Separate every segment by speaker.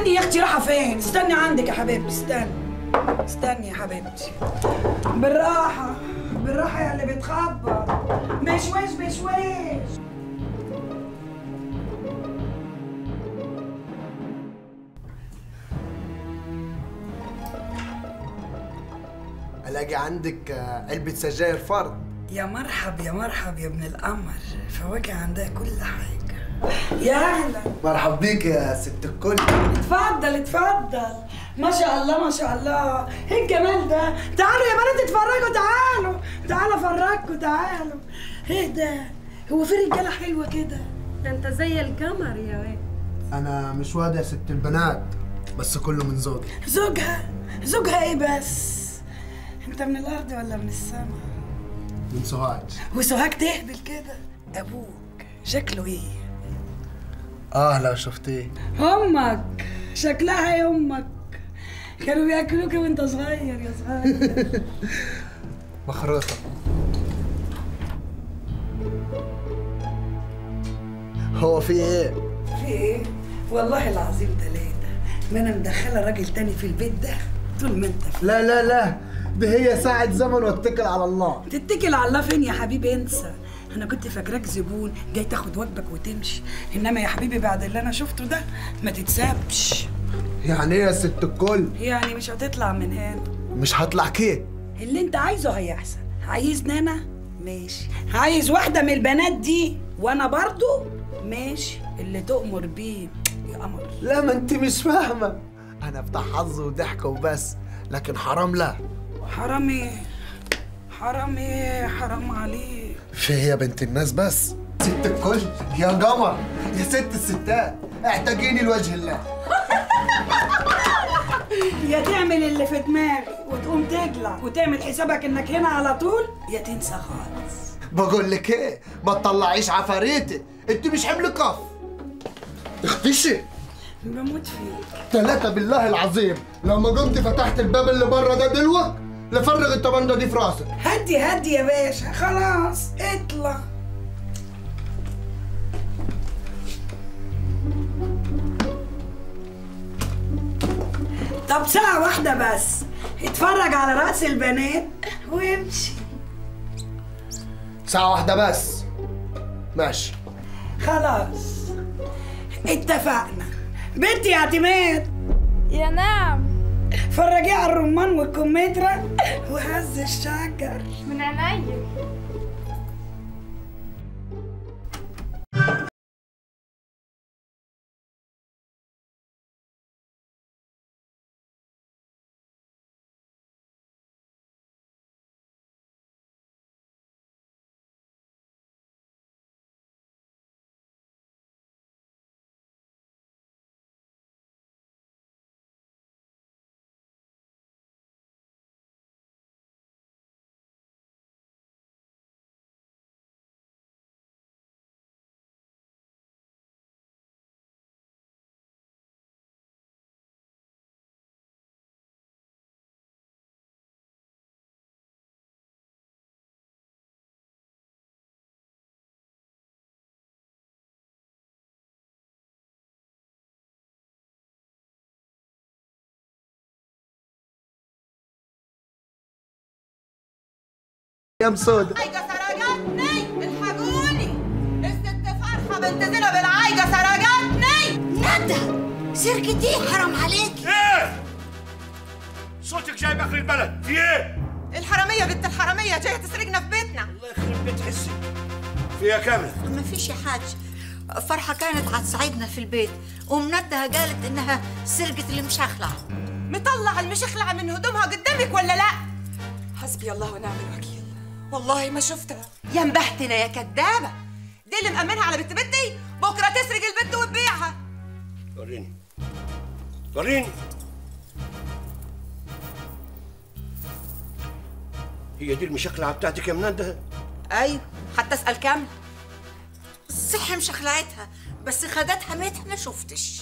Speaker 1: استني يا اختي رايحه فين استني عندك يا حبيبتي استني استني يا حبيبتي بالراحه بالراحه يا اللي بتخبط بشويش بشويش
Speaker 2: الاقي عندك آه، علبه سجاير فرد
Speaker 1: يا مرحب يا مرحب يا ابن القمر فواكه عندها كل حاجه يا اهلا
Speaker 2: مرحب بيك يا ست الكل
Speaker 1: اتفضل اتفضل ما شاء الله ما شاء الله ايه الجمال ده تعالوا يا بنات اتفرجوا تعالوا تعالوا افرجكوا تعالوا ايه ده هو في رجاله حلوه كده
Speaker 3: ده انت زي القمر يا واد
Speaker 2: انا مش واد يا ست البنات بس كله من زوجي
Speaker 1: زوجها زوجها ايه بس انت من الارض ولا من السماء
Speaker 2: من سوهاج
Speaker 1: وسوهاج تهبل كده ابوك شكله ايه
Speaker 2: اه لو شفتيه
Speaker 1: امك شكلها ايه امك كانوا بياكلوك وانت صغير يا صغير
Speaker 2: مخروطه هو في ايه
Speaker 1: في ايه والله العظيم ثلاثة ما انا مدخله راجل تاني في البيت ده طول ما انت في
Speaker 2: لا لا لا ده هي ساعة زمن واتكل على الله
Speaker 1: تتكل على الله فين يا حبيبي انسى انا كنت فاكراك زبون جاي تاخد واجبك وتمشي انما يا حبيبي بعد اللي انا شفته ده ما تتسابش
Speaker 2: يعني ايه يا ست الكل
Speaker 1: يعني مش هتطلع من هنا
Speaker 2: مش هطلع كيه
Speaker 1: اللي انت عايزه هيحصل عايزني انا ماشي عايز واحده من البنات دي وانا برضو ماشي اللي تؤمر بيه يا قمر
Speaker 2: لا ما انت مش فاهمة انا بتاع حظ وضحك وبس لكن حرام لا
Speaker 1: حرام ايه حرام ايه حرام عليك
Speaker 2: في يا بنت الناس بس ست الكل يا قمر يا ست الستات احتاجيني لوجه الله
Speaker 1: يا تعمل اللي في دماغي وتقوم تجلع وتعمل حسابك انك هنا على طول يا تنسى خالص
Speaker 2: بقول لك ايه ما تطلعيش عفاريتي انت مش حمل كف اختشي
Speaker 1: بموت فيك
Speaker 2: ثلاثة بالله العظيم لما قمت فتحت الباب اللي بره ده دلوقتي لفرغ الطبندة دي في راسك
Speaker 1: هدي هدي يا باشا خلاص اطلع طب ساعة واحدة بس اتفرج على رأس البنات وامشي
Speaker 2: ساعة واحدة بس ماشي
Speaker 1: خلاص اتفقنا بنتي يا اعتماد
Speaker 3: يا نعم
Speaker 1: فرجيه على الرمان والكمثرى وهز الشجر
Speaker 3: من عينيا
Speaker 2: يا مسود
Speaker 4: العايقة سرقتني الحقوني الست فرحة بنت زينب العايقة سرقتني
Speaker 5: ندى سرقة ايه حرام عليك
Speaker 6: ايه صوتك جايب اخر البلد في ايه
Speaker 4: الحرامية بنت الحرامية جاية تسرقنا في بيتنا
Speaker 6: الله يخرب بيت حسي فيها كاملة
Speaker 5: ما فيش يا حاج فرحة كانت هتساعدنا في البيت ومندها قالت انها سرقة المشخلع
Speaker 4: مطلع المشخلعة من هدومها قدامك ولا لا حسبي الله ونعم الوكيل والله ما شفتها يا مبهتنة يا كدابة دي اللي مأمنها على بنت بنتي بكرة تسرق البنت وتبيعها
Speaker 6: وريني وريني هي دي المشكلة بتاعتك يا منادة
Speaker 4: ايوه حتى اسأل كامل
Speaker 5: صح مشخلعتها بس خدتها ميتها ما شفتش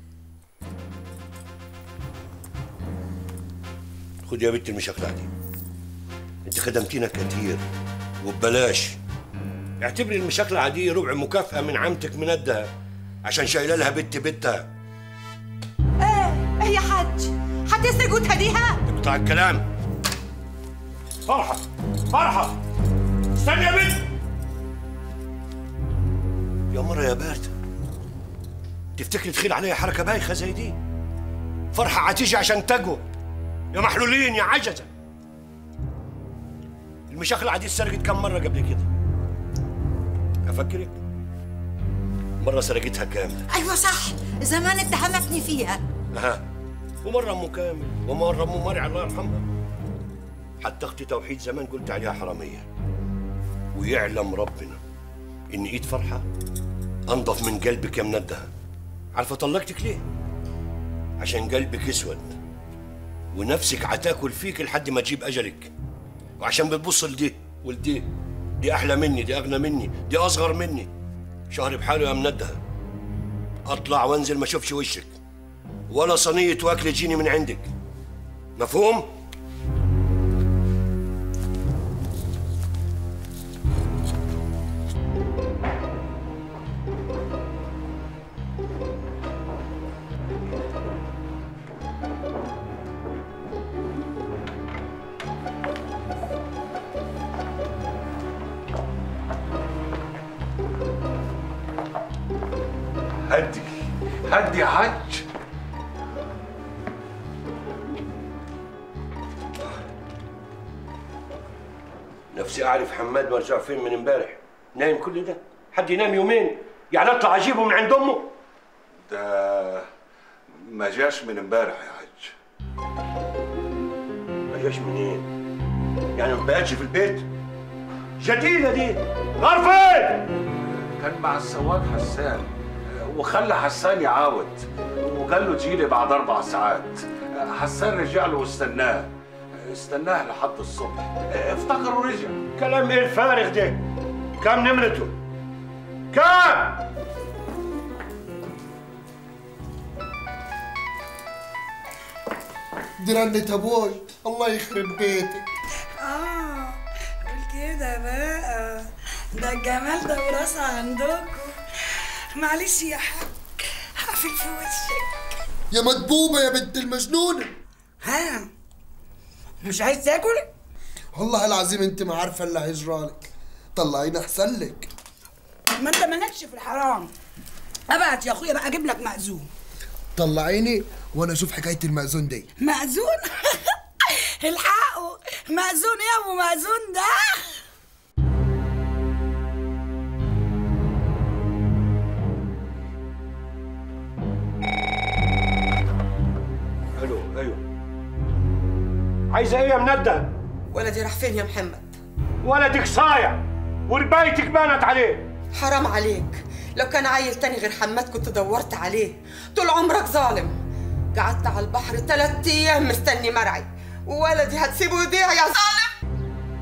Speaker 6: خدي يا بنت المشكلة دي انت خدمتينا كتير وببلاش اعتبري المشكلة دي ربع مكافأة من عمتك مندها عشان شايله لها بنت بنتها
Speaker 1: ايه
Speaker 4: حج حتسرق وتهديها
Speaker 6: اقطع الكلام فرحة فرحة استنى يا بنت يا مرة يا بارد تفتكري تخيل عليا حركة بايخة زي دي فرحة هتيجي عشان تقوى يا محلولين يا عجزة المشاكل عادي سرقت كم مرة قبل كده أفكرك مرة سرقتها كاملة
Speaker 5: ايوه صح زمان اتهمتني فيها
Speaker 6: أها ومرة أم كامل ومرة أم مرعي الله يرحمها حتى أختي توحيد زمان قلت عليها حرامية ويعلم ربنا إن إيد فرحة أنضف من قلبك يا مندها عارفة طلقتك ليه؟ عشان قلبك أسود ونفسك عتاكل فيك لحد ما تجيب أجلك وعشان بتبص لدي ولدي دي أحلى مني دي أغنى مني دي أصغر مني شهر بحاله يا مندها أطلع وأنزل ما أشوفش وشك ولا صينية واكل تجيني من عندك مفهوم؟
Speaker 7: هدي هدي يا حج
Speaker 6: نفسي أعرف حماد مرجع فين من امبارح نايم كل ده حد ينام يومين يعني أطلع أجيبه من عند أمه
Speaker 7: ده ما جاش من امبارح يا حج
Speaker 6: ما جاش منين؟ يعني ما بقتش في البيت؟ جديدة دي غار فين؟
Speaker 7: كان مع السواق حسان وخلى حسان يعاود وقال له تجيلي بعد اربع ساعات حسان رجع له واستناه استناه لحد الصبح افتكر ورجع
Speaker 6: كلام إيه الفارغ ده؟ كم نمرته؟ كم؟
Speaker 2: دي رنة ابوي الله يخرب بيتك
Speaker 1: اه قول كده بقى ده الجمال ده وراثة عندكم معلش يا حاج هقفل في وشك
Speaker 2: يا مدبوبة يا بنت المجنونة
Speaker 1: ها مش عايز تاكل؟
Speaker 2: والله العظيم انت ما عارفة اللي هيجرالك طلعيني احسن لك
Speaker 1: ما انت مالكش في الحرام ابعت يا اخويا بقى اجيب لك مأذون
Speaker 2: طلعيني وانا اشوف حكاية المأذون دي
Speaker 1: مأذون الحقوا مأذون ايه يا ابو مأذون ده
Speaker 6: ألو أيوه عايزة إيه يا منده؟
Speaker 4: ولدي راح فين يا محمد
Speaker 6: ولدك صايع وربايتك بانت عليه
Speaker 4: حرام عليك لو كان عيل تاني غير حماد كنت دورت عليه طول عمرك ظالم قعدت على البحر ثلاث ايام مستني مرعي وولدي هتسيبه يضيع يا ظالم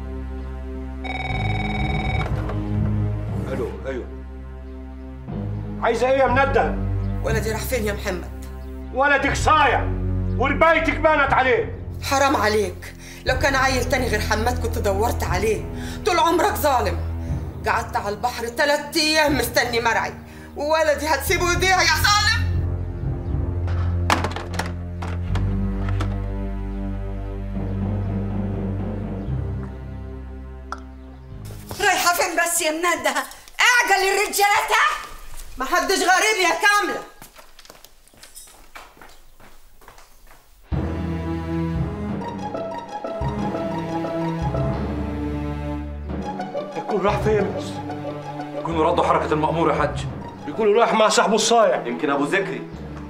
Speaker 6: ألو أيوه عايزة إيه يا منده؟
Speaker 4: ولدي راح فين يا محمد
Speaker 6: ولدك صايع وربايتك بانت عليه
Speaker 4: حرام عليك لو كان عيل تاني غير حماد كنت دورت عليه طول عمرك ظالم قعدت على البحر ثلاث ايام مستني مرعي وولدي هتسيبه يضيع يا ظالم
Speaker 5: رايحه فين بس يا منده اعجل الرجاله تحت
Speaker 4: ما حدش غريب يا كامله
Speaker 6: يكون راح فين بس؟
Speaker 8: يكونوا ردوا حركة المأمور يا حج
Speaker 6: يكون راح مع صاحبه الصايع
Speaker 8: يمكن أبو ذكري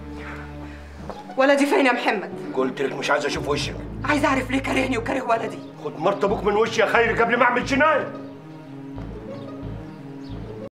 Speaker 4: ولدي فين يا محمد
Speaker 6: قلت لك مش عايز اشوف وشك
Speaker 4: عايز اعرف ليه كارهني وكاره ولدي
Speaker 6: خد مرت ابوك من وشي يا خيري قبل ما اعمل جنايه